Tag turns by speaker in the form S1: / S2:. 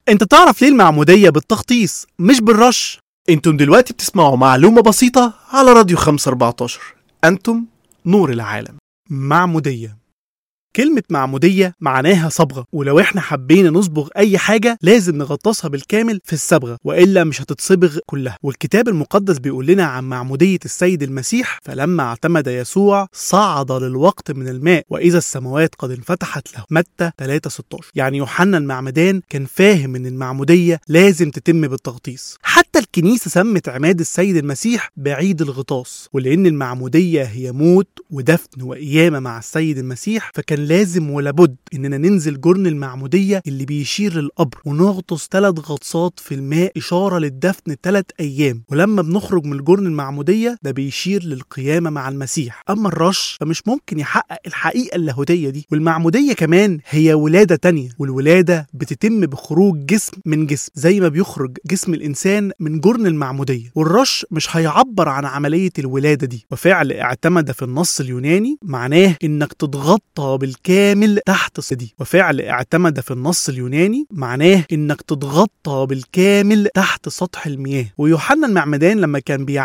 S1: انت تعرف ليه المعمودية بالتخطيص مش بالرش انتم دلوقتي بتسمعوا معلومة بسيطة على راديو 514 انتم نور العالم معمودية كلمة معمودية معناها صبغة ولو احنا حبينا نصبغ أي حاجة لازم نغطسها بالكامل في الصبغة وإلا مش هتتصبغ كلها والكتاب المقدس بيقول لنا عن معمودية السيد المسيح فلما اعتمد يسوع صعد للوقت من الماء وإذا السماوات قد انفتحت له متى 3 16 يعني يوحنا المعمدان كان فاهم إن المعمودية لازم تتم بالتغطيس حتى الكنيسة سمت عماد السيد المسيح بعيد الغطاس ولأن المعمودية هي موت ودفن وقيامة مع السيد المسيح فكان لازم ولابد إننا ننزل جرن المعمودية اللي بيشير للقبر ونغطس ثلاث غطسات في الماء إشارة للدفن ثلاث أيام ولما بنخرج من الجرن المعمودية ده بيشير للقيامة مع المسيح أما الرش فمش ممكن يحقق الحقيقة اللاهوتية دي والمعمودية كمان هي ولادة تانية والولادة بتتم بخروج جسم من جسم زي ما بيخرج جسم الإنسان من جرن المعمودية والرش مش هيعبر عن عملية الولادة دي وفعل اعتمد في النص اليوناني معناه إنك تتغطى بالكامل تحت صدي وفعل اعتمد في النص اليوناني معناه إنك تتغطى بالكامل تحت سطح المياه ويوحنا المعمدان لما كان بيع